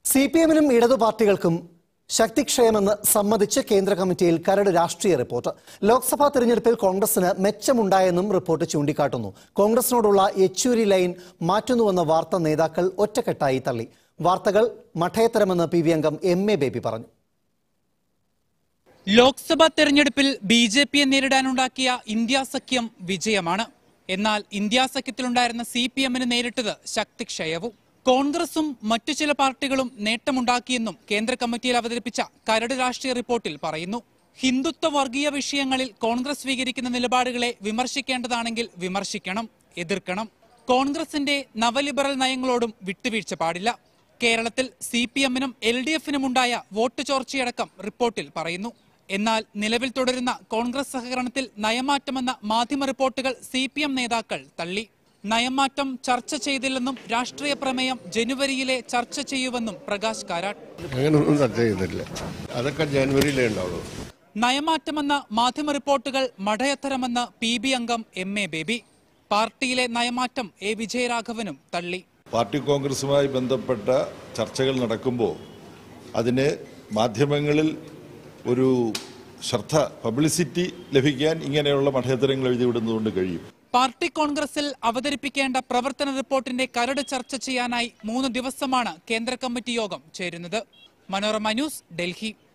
C P എമ്മിനും ഇടതു പാർട്ടികൾക്കും ശക്തിക്ഷയമെന്ന് സമ്മതിച്ച് കേന്ദ്ര കമ്മിറ്റിയിൽ കരട് രാഷ്ട്രീയ റിപ്പോർട്ട് ലോക്സഭാ തെരഞ്ഞെടുപ്പിൽ കോൺഗ്രസിന് മെച്ചമുണ്ടായെന്നും റിപ്പോർട്ട് ചൂണ്ടിക്കാട്ടുന്നു കോൺഗ്രസിനോടുള്ള യെച്ചൂരി ലൈൻ മാറ്റുന്നുവെന്ന വാർത്ത നേതാക്കൾ ഒറ്റക്കെട്ടായി തള്ളി വാർത്തകൾ മഠയത്തരമെന്ന് പി വി അംഗം എം എ ബേബി പറഞ്ഞു ലോക്സഭാ തെരഞ്ഞെടുപ്പിൽ ബി ജെ പിയെ നേരിടാനുണ്ടാക്കിയ ഇന്ത്യ സഖ്യം വിജയമാണ് എന്നാൽ ഇന്ത്യ സഖ്യത്തിലുണ്ടായിരുന്ന സി പി എമ്മിന് നേരിട്ടത് ശക്തിക്ഷയവും കോൺഗ്രസും മറ്റു ചില പാർട്ടികളും നേട്ടമുണ്ടാക്കിയെന്നും കേന്ദ്ര കമ്മിറ്റിയിൽ അവതരിപ്പിച്ച കരട് രാഷ്ട്രീയ റിപ്പോർട്ടിൽ പറയുന്നു ഹിന്ദുത്വ വർഗീയ വിഷയങ്ങളിൽ കോൺഗ്രസ് സ്വീകരിക്കുന്ന നിലപാടുകളെ വിമർശിക്കേണ്ടതാണെങ്കിൽ വിമർശിക്കണം എതിർക്കണം കോൺഗ്രസിന്റെ നവലിബറൽ നയങ്ങളോടും വിട്ടുവീഴ്ച പാടില്ല കേരളത്തിൽ സി പി എമ്മിനും എൽ ഡി എഫിനും ഉണ്ടായ വോട്ട് ചോർച്ചയടക്കം റിപ്പോർട്ടിൽ പറയുന്നു എന്നാൽ നിലവിൽ തുടരുന്ന കോൺഗ്രസ് സഹകരണത്തിൽ നയമാറ്റമെന്ന മാധ്യമ റിപ്പോർട്ടുകൾ സി പി എം നേതാക്കൾ തള്ളി നയമാറ്റം ചർച്ച ചെയ്തില്ലെന്നും രാഷ്ട്രീയ പ്രമേയം ജനുവരിയിലെ ചർച്ച ചെയ്യുമെന്നും പ്രകാശ് കാരാട്ട് അങ്ങനൊന്നും ചർച്ച ചെയ്തിട്ടില്ല അതൊക്കെ ജനുവരിയിലേ ഉണ്ടാവുള്ളൂ നയമാറ്റമെന്ന മാധ്യമ റിപ്പോർട്ടുകൾ മഠയത്തരമെന്ന് പി ബി അംഗം എം എ ബേബി പാർട്ടിയിലെ നയമാറ്റം എ വിജയരാഘവനും തള്ളി പാർട്ടി കോൺഗ്രസുമായി ബന്ധപ്പെട്ട ചർച്ചകൾ നടക്കുമ്പോൾ അതിന് മാധ്യമങ്ങളിൽ ഒരു ശ്രദ്ധ പബ്ലിസിറ്റി ലഭിക്കാൻ ഇങ്ങനെയുള്ള മഠയത്തരങ്ങൾ എഴുതിവിടുന്നതുകൊണ്ട് കഴിയും പാർട്ടി കോൺഗ്രസിൽ അവതരിപ്പിക്കേണ്ട പ്രവർത്തന റിപ്പോർട്ടിന്റെ കരട് ചർച്ച ചെയ്യാനായി മൂന്ന് ദിവസമാണ് കേന്ദ്ര കമ്മിറ്റി യോഗം ചേരുന്നത് മനോരമ ന്യൂസ് ഡൽഹി